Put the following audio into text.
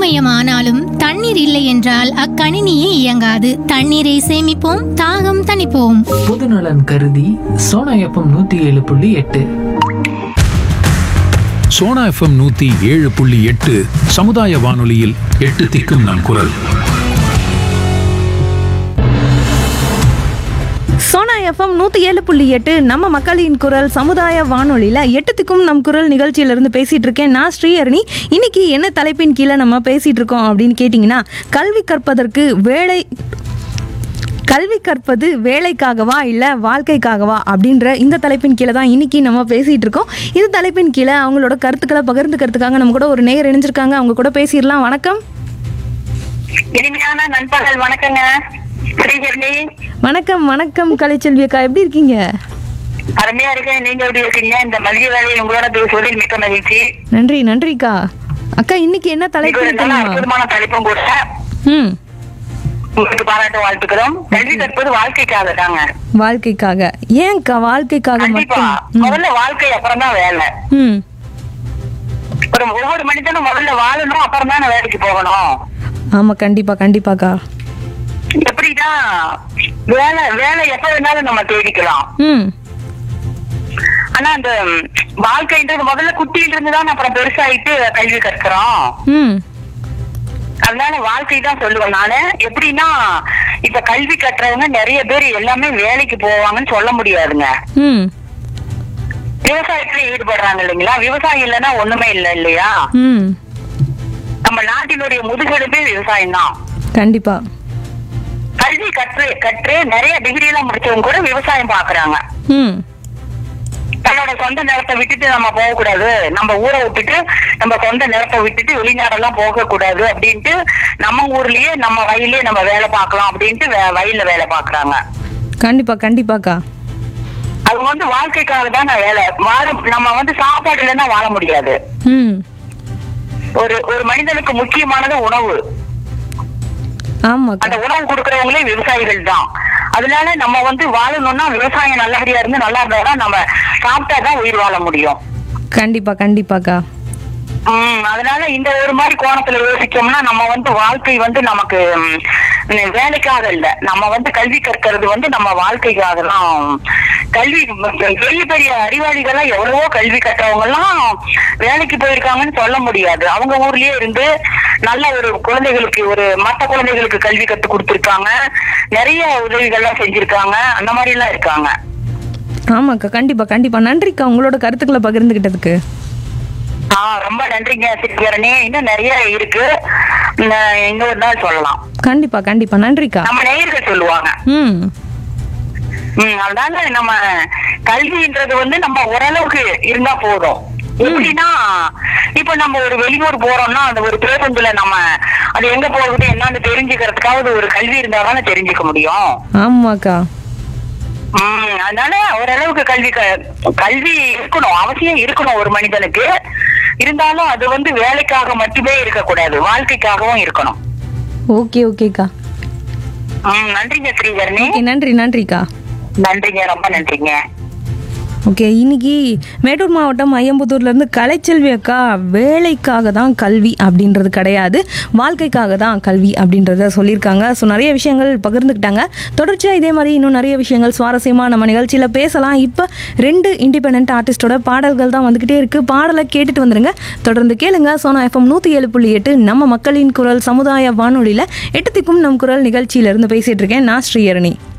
மின்மயமானாலும் தண்ணீர் இல்லை என்றால் அக்கணினியே இயங்காது தண்ணீரை சேமிப்போம் தாகம் தணிப்போம் பொதுநலன் கருதி சோனா எஃப்எம் நூத்தி ஏழு புள்ளி எட்டு சோனா எஃப்எம் நூத்தி ஏழு புள்ளி எட்டு சமுதாய வானொலியில் எட்டு திக்கும் நம் குரல் சோனா எஃப்எம் நூற்றி ஏழு புள்ளி எட்டு நம்ம மக்களின் குரல் சமுதாய வானொலியில் எட்டுத்துக்கும் நம் குரல் நிகழ்ச்சியிலிருந்து பேசிகிட்டு இருக்கேன் நான் ஸ்ரீஹரணி இன்னைக்கு என்ன தலைப்பின் கீழே நம்ம பேசிகிட்டு இருக்கோம் அப்படின்னு கேட்டிங்கன்னா கல்வி கற்பதற்கு வேலை கல்வி கற்பது வேலைக்காகவா இல்லை வாழ்க்கைக்காகவா அப்படின்ற இந்த தலைப்பின் கீழே தான் இன்னைக்கு நம்ம பேசிகிட்டு இருக்கோம் இந்த தலைப்பின் கீழே அவங்களோட கருத்துக்களை பகிர்ந்துக்கிறதுக்காக நம்ம கூட ஒரு நேயர் இணைஞ்சிருக்காங்க அவங்க கூட பேசிடலாம் வணக்கம் இனிமையான நண்பர்கள் வணக்கங்க ஸ்ரீஹரணி வணக்கம் வணக்கம் கலைச்செல்வி அக்கா எப்படி இருக்கீங்க அருமையா இருக்கேன் நீங்க எப்படி இருக்கீங்க இந்த மதிய வேலையில் உங்களோட பேசுவதில் மிக்க மகிழ்ச்சி நன்றி நன்றிக்கா அக்கா இன்னைக்கு என்ன இது தலைப்பு ஒரு நல்ல தெரியுமா அற்புதமான தலைப்பும் கூட ம் உங்களுக்கு பாராட்டு வாழ்த்துக்கிறோம் கல்வி கற்பது வாழ்க்கைக்காக தாங்க வாழ்க்கைக்காக ஏன்க்கா வாழ்க்கைக்காக கண்டிப்பா மட்டும் ம். முதல்ல வாழ்க்கை அப்புறம் தான் வேலை ம் ஒரு ஒவ்வொரு மனிதனும் முதல்ல வாழணும் அப்புறம் தான் வேலைக்கு போகணும் ஆமா கண்டிப்பா கண்டிப்பாக்கா எப்படின்னா வேலை வேலை எப்ப வேணாலும் நம்ம தேடிக்கலாம் ம் ஆனா அந்த ம், வாழ்க்கைன்றது முதல்ல குட்டியில இருந்து தான் அப்புறம் பெருசாயிட்டு கல்வி கற்கிறோம் ம் அதனால வாழ்க்கை தான் சொல்லுவேன் நானு எப்படின்னா இப்ப கல்வி கற்றவங்க நிறைய பேர் எல்லாமே வேலைக்கு போவாங்கன்னு சொல்ல முடியாதுங்க ம் விவசாயத்துல ஈடுபடுறாங்க இல்லைங்களா விவசாயம் இல்லைன்னா ஒண்ணுமே இல்லை இல்லையா ம் நம்ம நாட்டினுடைய முதுகெலும்பே விவசாயம் தான் கண்டிப்பா கல்வி கற்று கற்று நிறைய டிகிரி எல்லாம் முடிச்சவங்க கூட விவசாயம் பாக்குறாங்க ம் தன்னோட சொந்த நிலத்தை விட்டுட்டு நம்ம போக கூடாது நம்ம ஊரை விட்டுட்டு நம்ம சொந்த நிலத்தை விட்டுட்டு வெளிநாடெல்லாம் போக கூடாது அப்படின்ட்டு நம்ம ஊர்லயே நம்ம வயலே நம்ம வேலை பார்க்கலாம் அப்படின்ட்டு வே- வயல்ல வேலை பாக்குறாங்க கண்டிப்பா கண்டிப்பாக்கா அது வந்து வாழ்க்கைக்காக தான் நான் வேலை வாழ நம்ம வந்து சாப்பாடு இல்லைன்னா வாழ முடியாது ம் ஒரு ஒரு மனிதனுக்கு முக்கியமானது உணவு ஆமாக்கா அந்த உணவு கொடுக்கறவங்களே விவசாயிகள் தான் அதனால நம்ம வந்து வாழணும்னா விவசாயம் நல்லபடியா இருந்து நல்லா இருந்தா நம்ம சாப்பிட்டாதான் உயிர் வாழ முடியும் கண்டிப்பா கண்டிப்பாக்கா உம் அதனால இந்த ஒரு மாதிரி கோணத்துல யோசிச்சோம்னா நம்ம வந்து வாழ்க்கை வந்து நமக்கு ம், வேலைக்காக இல்ல நம்ம வந்து கல்வி கற்கிறது வந்து நம்ம வாழ்க்கைக்காக தான் கல்வி பெரிய பெரிய அறிவாளிகள்லாம் எவ்வளவோ கல்வி கற்றவங்க எல்லாம் வேலைக்கு போயிருக்காங்கன்னு சொல்ல முடியாது அவங்க ஊர்லயே இருந்து நல்ல ஒரு குழந்தைகளுக்கு ஒரு மற்ற குழந்தைகளுக்கு கல்வி கத்து கொடுத்திருக்காங்க நிறைய உதவிகள்லாம் செஞ்சிருக்காங்க அந்த மாதிரி எல்லாம் இருக்காங்க ஆமாக்கா கண்டிப்பா கண்டிப்பா நன்றிக்கா உங்களோட கருத்துக்களை பகிர்ந்துக்கிட்டதுக்கு ஆஹ் ரொம்ப நன்றிங்க சித்திகரணி இன்னும் நிறைய இருக்கு இந்த- இன்னொரு நாள் சொல்லலாம் கண்டிப்பா கண்டிப்பா நன்றிக்கா நம்ம நேயர்கள் சொல்லுவாங்க ம் ம், அதனால நம்ம கல்வின்றது வந்து நம்ம ஓரளவுக்கு இருந்தா போதும் எப்படின்னா இப்ப நம்ம ஒரு வெளியூர் போறோம்னா அந்த ஒரு பேருந்துல நம்ம அது எங்க போகுது என்னன்னு தெரிஞ்சுக்கிறதுக்காவது ஒரு கல்வி இருந்தா தானே தெரிஞ்சுக்க முடியும் ஆமாக்கா உம் அதனால ஓரளவுக்கு கல்வி க- கல்வி இருக்கணும் அவசியம் இருக்கணும் ஒரு மனிதனுக்கு இருந்தாலும் அது வந்து வேலைக்காக மட்டுமே இருக்கக்கூடாது வாழ்க்கைக்காகவும் இருக்கணும் ஓகே ஓகேக்கா உம் நன்றிங்க ஸ்ரீதரணி ஓகே நன்றி நன்றிக்கா நன்றிங்க ரொம்ப நன்றிங்க ஓகே இன்னைக்கு மேட்டூர் மாவட்டம் ஐயம்புத்தூர்லேருந்து கலைச்செல்வி அக்கா வேலைக்காக தான் கல்வி அப்படின்றது கிடையாது வாழ்க்கைக்காக தான் கல்வி அப்படின்றத சொல்லியிருக்காங்க ஸோ நிறைய விஷயங்கள் பகிர்ந்துக்கிட்டாங்க தொடர்ச்சியாக இதே மாதிரி இன்னும் நிறைய விஷயங்கள் சுவாரஸ்யமாக நம்ம நிகழ்ச்சியில் பேசலாம் இப்போ ரெண்டு இண்டிபெண்ட் ஆர்டிஸ்டோட பாடல்கள் தான் வந்துக்கிட்டே இருக்குது பாடலை கேட்டுட்டு வந்துருங்க தொடர்ந்து கேளுங்க சோனா எஃப்எம் நூற்றி ஏழு புள்ளி எட்டு நம்ம மக்களின் குரல் சமுதாய வானொலியில் எட்டு திக்கும் நம் குரல் நிகழ்ச்சியிலேருந்து பேசிகிட்டு இருக்கேன் நான் ஸ்ரீயரணி